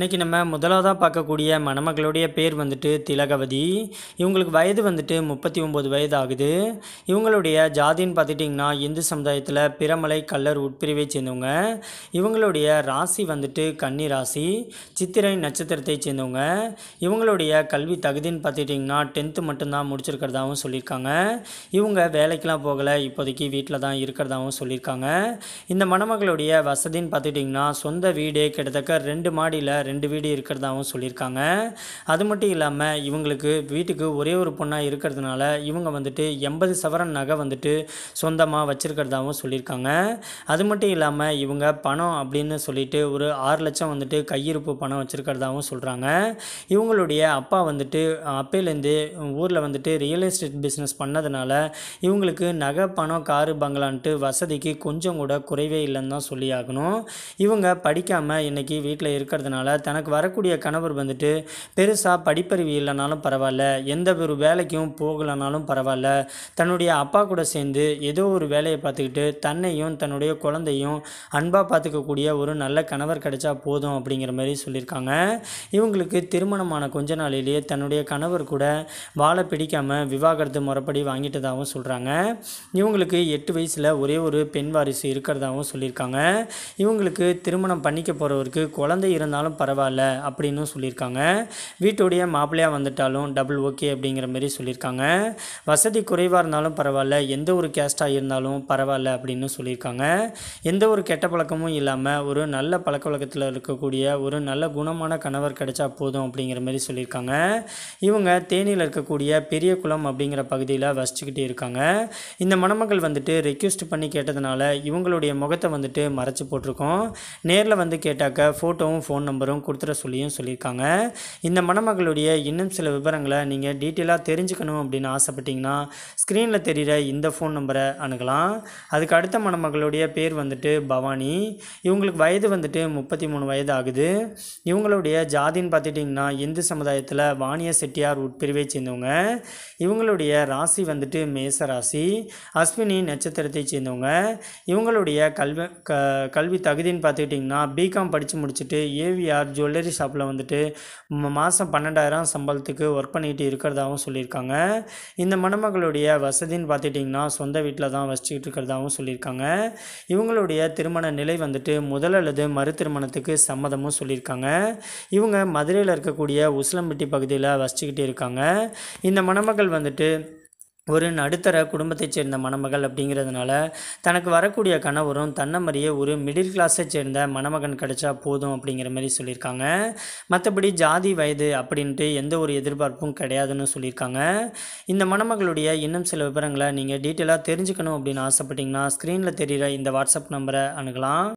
இன்றைக்கி நம்ம முதலாவதாக பார்க்கக்கூடிய மணமகளுடைய பேர் வந்துட்டு திலகவதி இவங்களுக்கு வயது வந்துட்டு முப்பத்தி ஒம்பது வயது ஆகுது இவங்களுடைய ஜாதின்னு பார்த்துட்டிங்கன்னா இந்து சமுதாயத்தில் பிரமலை கல்லர் உட்பிரிவை சேர்ந்தவங்க இவங்களுடைய ராசி வந்துட்டு கன்னி ராசி சித்திரை நட்சத்திரத்தை சேர்ந்தவங்க இவங்களுடைய கல்வி தகுதின்னு பார்த்துட்டிங்கன்னா டென்த்து மட்டும்தான் முடிச்சிருக்கிறதாகவும் சொல்லியிருக்காங்க இவங்க வேலைக்கெலாம் போகலை இப்போதைக்கு வீட்டில் தான் இருக்கிறதாகவும் சொல்லியிருக்காங்க இந்த மணமகளுடைய வசதின்னு பார்த்துட்டிங்கன்னா சொந்த வீடு கிட்டத்தட்ட ரெண்டு மாடியில் ரெண்டு வீடு இருக்கிறதாகவும் சொல்லியிருக்காங்க அது மட்டும் இல்லாமல் இவங்களுக்கு வீட்டுக்கு ஒரே ஒரு பொண்ணாக இருக்கிறதுனால இவங்க வந்துட்டு எண்பது சவரன் நகை வந்துட்டு சொந்தமாக வச்சுருக்கிறதாகவும் சொல்லியிருக்காங்க அது மட்டும் இல்லாமல் இவங்க பணம் அப்படின்னு சொல்லிட்டு ஒரு ஆறு லட்சம் வந்துட்டு கையிருப்பு பணம் வச்சுருக்கிறதாகவும் சொல்கிறாங்க இவங்களுடைய அப்பா வந்துட்டு அப்பையிலேருந்து ஊரில் வந்துட்டு ரியல் எஸ்டேட் பிஸ்னஸ் பண்ணதுனால இவங்களுக்கு நகை பணம் காரு பங்களான்ட்டு வசதிக்கு கொஞ்சம் கூட குறைவே இல்லைன்னு தான் சொல்லி ஆகணும் இவங்க படிக்காமல் இன்றைக்கி வீட்டில் இருக்கிறதுனால தனக்கு வரக்கூடிய கணவர் வந்துட்டு பெருசாக படிப்பறிவு இல்லைனாலும் பரவாயில்ல எந்த ஒரு வேலைக்கும் போகலைனாலும் பரவாயில்ல தன்னுடைய அப்பா கூட சேர்ந்து ஏதோ ஒரு வேலையை பார்த்துக்கிட்டு தன்னையும் தன்னுடைய குழந்தையும் அன்பாக பார்த்துக்கக்கூடிய ஒரு நல்ல கணவர் கிடைச்சா போதும் அப்படிங்கிற மாதிரி சொல்லியிருக்காங்க இவங்களுக்கு திருமணமான கொஞ்ச நாளிலேயே தன்னுடைய கணவர் கூட வாழ பிடிக்காமல் விவாகரத்து முறைப்படி வாங்கிட்டதாகவும் சொல்கிறாங்க இவங்களுக்கு எட்டு வயசில் ஒரே ஒரு பெண் வாரிசு இருக்கிறதாகவும் சொல்லியிருக்காங்க இவங்களுக்கு திருமணம் பண்ணிக்க போகிறவருக்கு குழந்தை இருந்தாலும் பரவாயில்ல அப்படின்னு சொல்லியிருக்காங்க வீட்டுடைய மாப்பிள்ளையாக வந்துட்டாலும் டபுள் ஓகே அப்படிங்கிற மாதிரி சொல்லியிருக்காங்க வசதி குறைவாக இருந்தாலும் பரவாயில்ல எந்த ஒரு கேஸ்ட்டாக இருந்தாலும் பரவாயில்ல அப்படின்னு சொல்லியிருக்காங்க எந்த ஒரு கெட்ட பழக்கமும் இல்லாமல் ஒரு நல்ல பழக்க வழக்கத்தில் இருக்கக்கூடிய ஒரு நல்ல குணமான கணவர் கிடைச்சா போதும் அப்படிங்கிற மாதிரி சொல்லியிருக்காங்க இவங்க தேனியில் இருக்கக்கூடிய பெரிய குளம் அப்படிங்கிற பகுதியில் வசிச்சுக்கிட்டு இருக்காங்க இந்த மணமகள் வந்துட்டு ரெக்வெஸ்ட் பண்ணி கேட்டதுனால இவங்களுடைய முகத்தை வந்துட்டு மறைச்சு போட்டிருக்கோம் நேரில் வந்து கேட்டாக்க ஃபோட்டோவும் ஃபோன் நம்பரும் கொடுத்துட சொல்லியும் சொல்லியிருக்காங்க இந்த மணமகளுடைய இன்னும் சில விவரங்களை நீங்கள் டீட்டெயிலாக தெரிஞ்சுக்கணும் அப்படின்னு ஆசைப்பட்டீங்கன்னா ஸ்க்ரீனில் தெரிகிற இந்த ஃபோன் நம்பரை அணுகலாம் அதுக்கு அடுத்த மணமகளுடைய பேர் வந்துட்டு பவானி இவங்களுக்கு வயது வந்துட்டு முப்பத்தி மூணு வயது ஆகுது இவங்களுடைய ஜாதின்னு பார்த்துட்டிங்கன்னா இந்து சமுதாயத்தில் வாணிய செட்டியார் உட்பிரிவை சேர்ந்தவங்க இவங்களுடைய ராசி வந்துட்டு மேச ராசி அஸ்வினி நட்சத்திரத்தை சேர்ந்தவங்க இவங்களுடைய கல்வி க கல்வி தகுதின்னு பார்த்துக்கிட்டிங்கன்னா பிகாம் படித்து முடிச்சுட்டு ஏவிஆர் ஜுவல்லரி ஷாப்பில் வந்துட்டு ம- மாதம் பன்னெண்டாயிரம் சம்பளத்துக்கு ஒர்க் பண்ணிட்டு இருக்கிறதாகவும் சொல்லியிருக்காங்க இந்த மணமகளுடைய வசதின்னு பார்த்துட்டிங்கன்னா சொந்த வீட்டில் தான் வசிச்சுக்கிட்டு இருக்கிறதாகவும் சொல்லியிருக்காங்க இவங்களுடைய திருமண நிலை வந்துட்டு முதல் அல்லது மறு திருமணத்துக்கு சம்மதமும் சொல்லியிருக்காங்க இவங்க மதுரையில் இருக்கக்கூடிய உசிலம்பட்டி பகுதியில் வசிச்சுக்கிட்டு இருக்காங்க இந்த மணமகள் வந்துட்டு ஒரு நடுத்தர குடும்பத்தைச் சேர்ந்த மணமகள் அப்படிங்கிறதுனால தனக்கு வரக்கூடிய கணவரும் தன்னை மாதிரியே ஒரு மிடில் கிளாஸை சேர்ந்த மணமகன் கிடைச்சா போதும் அப்படிங்கிற மாதிரி சொல்லியிருக்காங்க மற்றபடி ஜாதி வயது அப்படின்ட்டு எந்த ஒரு எதிர்பார்ப்பும் கிடையாதுன்னு சொல்லியிருக்காங்க இந்த மணமகளுடைய இன்னும் சில விவரங்களை நீங்கள் டீட்டெயிலாக தெரிஞ்சுக்கணும் அப்படின்னு ஆசைப்பட்டீங்கன்னா ஸ்க்ரீனில் தெரிகிற இந்த வாட்ஸ்அப் நம்பரை அணுகலாம்